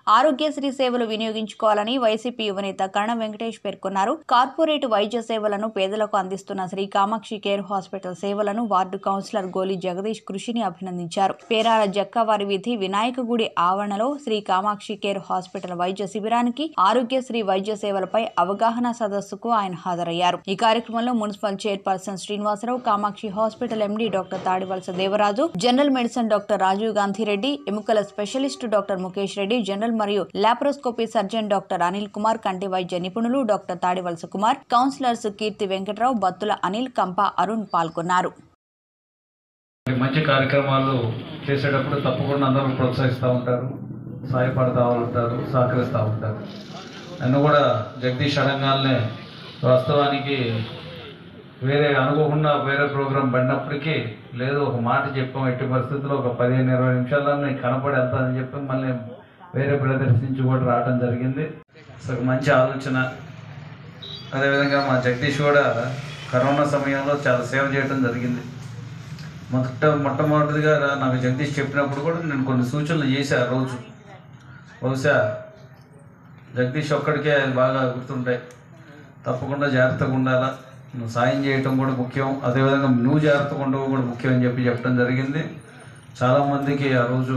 ఆరోగ్యశ్రీ సేవలు వినియోగించుకోవాలని వైసీపీ యువనేత కర్ణ వెంకటేష్ పేర్కొన్నారు కార్పొరేట్ వైద్య సేవలను పేదలకు అందిస్తున్న శ్రీ కామాక్షి కేర్ హాస్పిటల్ సేవలను వార్డు కౌన్సిలర్ గోలి జగదీష్ కృషిని అభినందించారు పేరాల జక్కవారి వీధి వినాయక గుడి ఆవరణలో శ్రీ కామాక్షి కేర్ హాస్పిటల్ వైద్య శిబిరానికి ఆరోగ్యశ్రీ వైద్య సేవలపై అవగాహన సదస్సుకు ఆయన హాజరయ్యారు ఈ కార్యక్రమంలో municipal chairperson Srinivasarao Kamakshi hospital MD doctor Tadivalasa Devaraju general medicine doctor Rajiv Gandhi Reddy ఎముకల specialist doctor Mukesh Reddy general మరియు laparoscopy surgeon doctor Anil Kumar కంటి వైద్య నిపుణులు డాక్టర్ తాడివలస కుమార్ కౌన్సిలర్స్ కీర్తి వెంకట్రావు బత్తుల అనిల్ కంప అరుణ్ పాల్గొన్నారు మంచి కార్యక్రమాలు చేసేటప్పుడు తప్పకుండా అందరూ ప్రోత్సహిస్తూ ఉంటారు సహాయపడతా ఉంటారు సహకరిస్తూ ఉంటారు నన్ను కూడా జగదీష్ అడగానే వాస్తవానికి వేరే అనుకోకుండా వేరే ప్రోగ్రాం పడినప్పటికీ లేదు ఒక మాట చెప్పాం ఎట్టి పరిస్థితుల్లో ఒక పదిహేను ఇరవై నిమిషాల్లో నీకు కనపడి వెళ్తానని చెప్పి మళ్ళీ వేరే బ్రదర్స్ నుంచి కూడా రావడం జరిగింది సో ఒక మంచి ఆలోచన అదేవిధంగా మా జగదీష్ కూడా కరోనా సమయంలో చాలా సేవ చేయడం జరిగింది మొదట మొట్టమొదటిగా నాకు జగదీష్ చెప్పినప్పుడు కూడా నేను కొన్ని సూచనలు చేశా ఆ రోజు బహుశా జగదీష్ ఒక్కడికే అది బాగా గుర్తుంటాయి తప్పకుండా జాగ్రత్తగా ఉండాలా నువ్వు సాయం చేయటం కూడా ముఖ్యం అదేవిధంగా నువ్వు జాగ్రత్తగా ఉండవు కూడా ముఖ్యం అని చెప్పి చెప్పడం జరిగింది చాలామందికి ఆ రోజు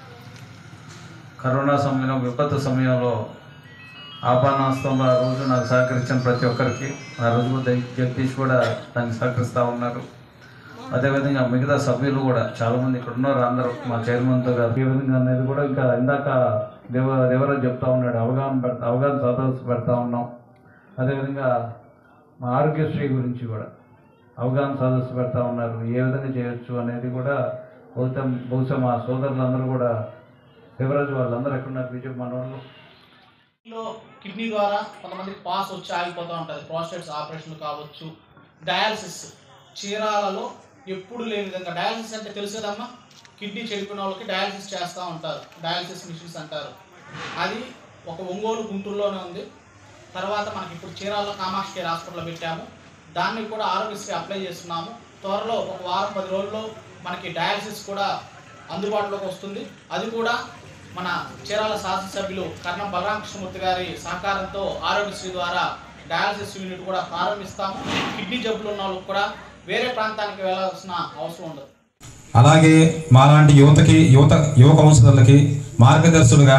కరోనా సమయంలో విపత్తు సమయంలో ఆపానాస్తంలో ఆ రోజు నాకు సహకరించిన ప్రతి ఒక్కరికి ఆ రోజు కూడా జగ- జగదీష్ కూడా దానికి సహకరిస్తూ ఉన్నారు అదేవిధంగా మిగతా సభ్యులు కూడా చాలామంది ఇక్కడ ఉన్నారు అందరూ మా చైర్మన్తో గారు ఏ విధంగా అనేది కూడా ఇంకా ఇందాక దేవ దేవరాజు చెప్తా ఉన్నాడు అవగాహన పెడతా అవగాహన సదస్సు పెడతా ఉన్నాం అదేవిధంగా మా ఆరోగ్యశ్రీ గురించి కూడా అవగాహన సదస్సు పెడతా ఉన్నారు ఏ విధంగా చేయొచ్చు అనేది కూడా బహుశా బహుశా మా సోదరులందరూ కూడా దేవరాజు వాళ్ళందరూ ఎక్కడున్నారు బీజేపీ మన వాళ్ళు లో కిడ్నీ ద్వారా కొంతమందికి పాస్ వచ్చి ఆగిపోతూ ఉంటుంది ప్రోస్టేట్స్ ఆపరేషన్లు కావచ్చు డయాలసిస్ చీరాలలో ఎప్పుడు లేని విధంగా డయాలసిస్ అంటే తెలుసు కదమ్మా కిడ్నీ చెడిపోయిన వాళ్ళకి డయాలసిస్ చేస్తూ ఉంటారు డయాలసిస్ మిషన్స్ అంటారు అది ఒక ఒంగోలు గుంటూరులోనే ఉంది తర్వాత మనకి ఇప్పుడు చీరాలలో కామాక్షి కేర్ హాస్పిటల్లో పెట్టాము దాన్ని కూడా ఆరోగ్యశ్రీ అప్లై చేస్తున్నాము త్వరలో ఒక వారం పది రోజుల్లో మనకి డయాలసిస్ కూడా అందుబాటులోకి వస్తుంది అది కూడా మన చీరాల శాసనసభ్యులు కర్ణం బలరామకృష్ణమూర్తి గారి సహకారంతో ఆరోగ్యశ్రీ ద్వారా డయాలసిస్ యూనిట్ కూడా ప్రారంభిస్తాము కిడ్నీ జబ్బులు ఉన్న వాళ్ళకి కూడా వేరే ప్రాంతానికి వెళ్ళాల్సిన అవసరం ఉండదు అలాగే మాలాంటి యువతకి యువత యువ కౌన్సిలర్లకి మార్గదర్శులుగా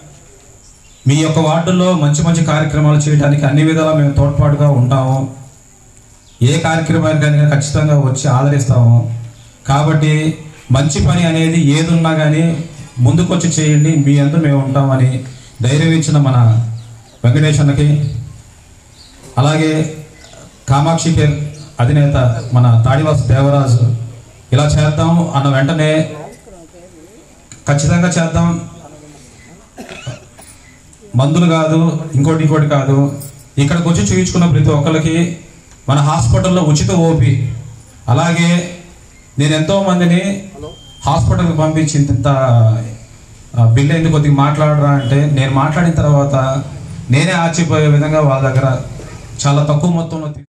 మీ యొక్క వార్డుల్లో మంచి మంచి కార్యక్రమాలు చేయడానికి అన్ని విధాలా మేము తోడ్పాటుగా ఉంటాము ఏ కార్యక్రమానికైనా ఖచ్చితంగా వచ్చి ఆదరిస్తాము కాబట్టి మంచి పని అనేది ఏది ఉన్నా కానీ ముందుకొచ్చి చేయండి మీ అందరూ మేము ఉంటామని ధైర్యం ఇచ్చిన మన వెంకటేష్ అన్నకి అలాగే కామాక్షి కేర్ అధినేత మన తాడివాసు దేవరాజు ఇలా చేద్దాం అన్న వెంటనే ఖచ్చితంగా చేద్దాం మందులు కాదు ఇంకోటి ఇంకోటి కాదు ఇక్కడికి వచ్చి చూపించుకున్న ప్రతి ఒక్కరికి మన హాస్పిటల్లో ఉచిత ఓపీ అలాగే నేను ఎంతో మందిని హాస్పిటల్కి పంపించి ఇంత బిల్ ఎందుకు కొద్దిగా మాట్లాడరా అంటే నేను మాట్లాడిన తర్వాత నేనే ఆశ్చర్యపోయే విధంగా వాళ్ళ దగ్గర చాలా తక్కువ మొత్తంలో తీ-